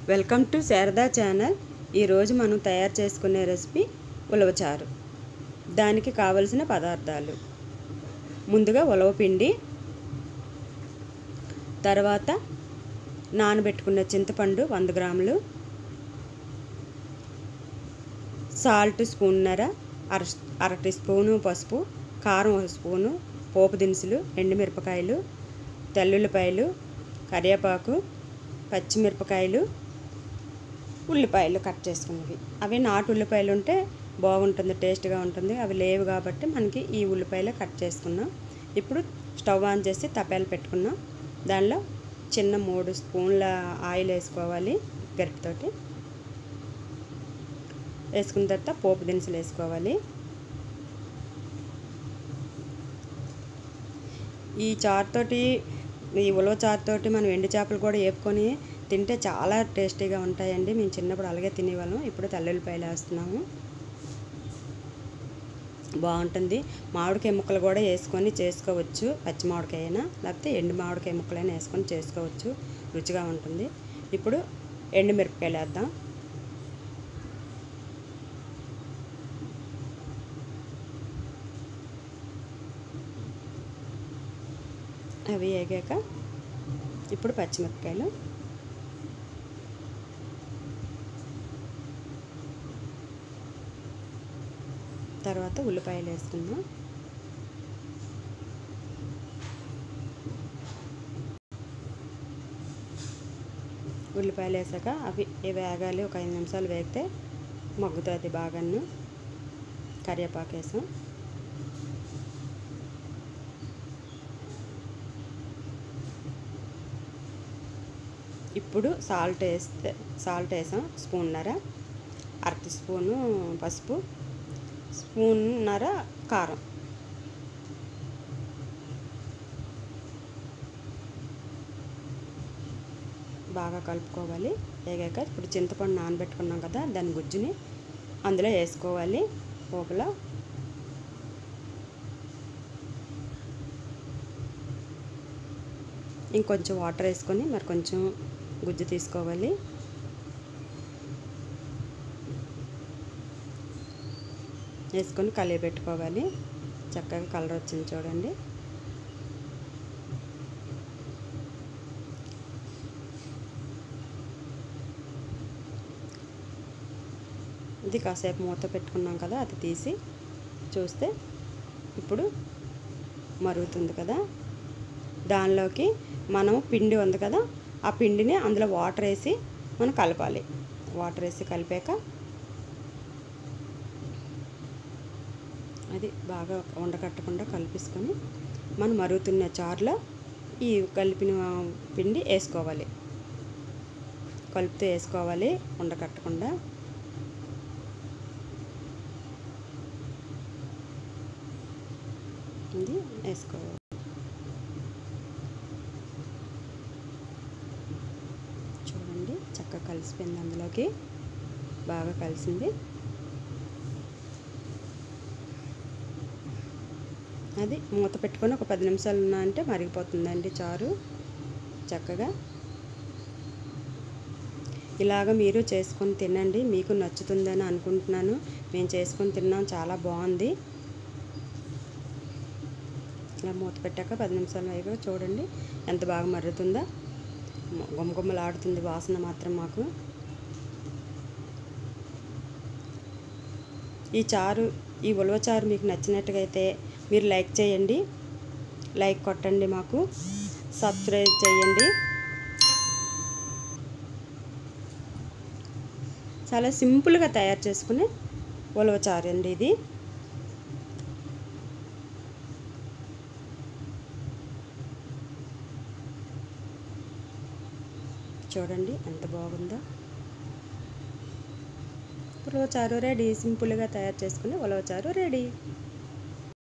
welcome to Sharada channel ఈరోజు మనం తయారు చేసుకునే రెసిపీ ఉలవచారు దానికి కావలసిన పదార్థాలు ముందుగా ఉలవ పిండి తర్వాత నానబెట్టుకున్న చింతపండు వంద గ్రాములు సాల్ట్ స్పూన్నర అర అర టీ స్పూను పసుపు కారం ఒక స్పూను పోపు దినుసులు ఎండుమిరపకాయలు తెల్లుల్లిపాయలు కరివేపాకు పచ్చిమిరపకాయలు ఉల్లిపాయలు కట్ చేసుకున్నవి అవి నాటు ఉల్లిపాయలు ఉంటే బాగుంటుంది టేస్ట్గా ఉంటుంది అవి లేవు కాబట్టి మనకి ఈ ఉల్లిపాయలు కట్ చేసుకున్నాం ఇప్పుడు స్టవ్ ఆన్ చేసి తపాలు పెట్టుకున్నాం దానిలో చిన్న మూడు స్పూన్ల ఆయిల్ వేసుకోవాలి గరిటతోటి వేసుకున్న తర్వాత పోపు దినుసులు వేసుకోవాలి ఈ చారుతోటి ఈ ఉలవ చారుతోటి మనం ఎండు చేపలు కూడా వేపుకొని తింటే చాలా టేస్టీగా ఉంటాయండి మేము చిన్నప్పుడు అలాగే తినేవాళ్ళం ఇప్పుడు తెల్లుల్లిపాయలు వేస్తున్నాము బాగుంటుంది మామిడికాయ ముక్కలు కూడా వేసుకొని చేసుకోవచ్చు పచ్చి మామిడికాయ అయినా లేకపోతే ఎండు మామిడికాయ ముక్కలైనా వేసుకొని చేసుకోవచ్చు రుచిగా ఉంటుంది ఇప్పుడు ఎండు మిరపకాయలు వేద్దాం అవి వేగాక ఇప్పుడు పచ్చిమిరపకాయలు తర్వాత ఉల్లిపాయలు వేసుకుందాం ఉల్లిపాయలు వేసాక అవి వేగాలి ఒక ఐదు నిమిషాలు వేగితే మగ్గుతుంది బాగాను కరివేపాకు వేసాం ఇప్పుడు సాల్ట్ వేస్తే సాల్ట్ వేసాం స్పూన్నర అర టీ స్పూను పసుపు స్పూన్నర కారం బాగా కలుపుకోవాలి వేగాక ఇప్పుడు చింతపండు నానబెట్టుకున్నాం కదా దాని గుజ్జుని అందులో వేసుకోవాలి పోపులో ఇంకొంచెం వాటర్ వేసుకొని మరి కొంచెం గుజ్జు తీసుకోవాలి వేసుకొని కలిగి పెట్టుకోవాలి చక్కగా కలర్ వచ్చింది చూడండి ఇది కాసేపు మూత పెట్టుకున్నాం కదా అది తీసి చూస్తే ఇప్పుడు మరుగుతుంది కదా దానిలోకి మనం పిండి ఉంది కదా ఆ పిండిని అందులో వాటర్ వేసి మనం కలపాలి వాటర్ వేసి కలిపాక అది బాగా ఉండకట్టకుండా కలిపేసుకొని మనం మరుగుతున్న చారులో ఈ కలిపిన పిండి వేసుకోవాలి కలుపుతూ వేసుకోవాలి ఉండకట్టకుండా ఇది వేసుకోవాలి చూడండి చక్కగా కలిసిపోయింది అందులోకి బాగా కలిసింది అది మూత పెట్టుకొని ఒక పది నిమిషాలు ఉన్నా అంటే మరిగిపోతుందండి చారు చక్కగా ఇలాగ మీరు చేసుకొని తినండి మీకు నచ్చుతుందని అనుకుంటున్నాను మేము చేసుకొని తిన్నాం చాలా బాగుంది ఇలా మూత పెట్టాక పది నిమిషాలు అయిపోయి చూడండి ఎంత బాగా మరుగుతుందో గుమ్మగుమ్మలాడుతుంది వాసన మాత్రం మాకు ఈ చారు ఈ ఉలవ చారు మీకు నచ్చినట్టుగా అయితే మీరు లైక్ చేయండి లైక్ కొట్టండి మాకు సబ్స్క్రైబ్ చేయండి చాలా సింపుల్గా తయారు చేసుకునే ఉలవ చారు అండి ఇది చూడండి ఎంత బాగుందో ఉలవచారు రెడీ సింపుల్గా తయారు చేసుకుని ఉలవచారు రెడీ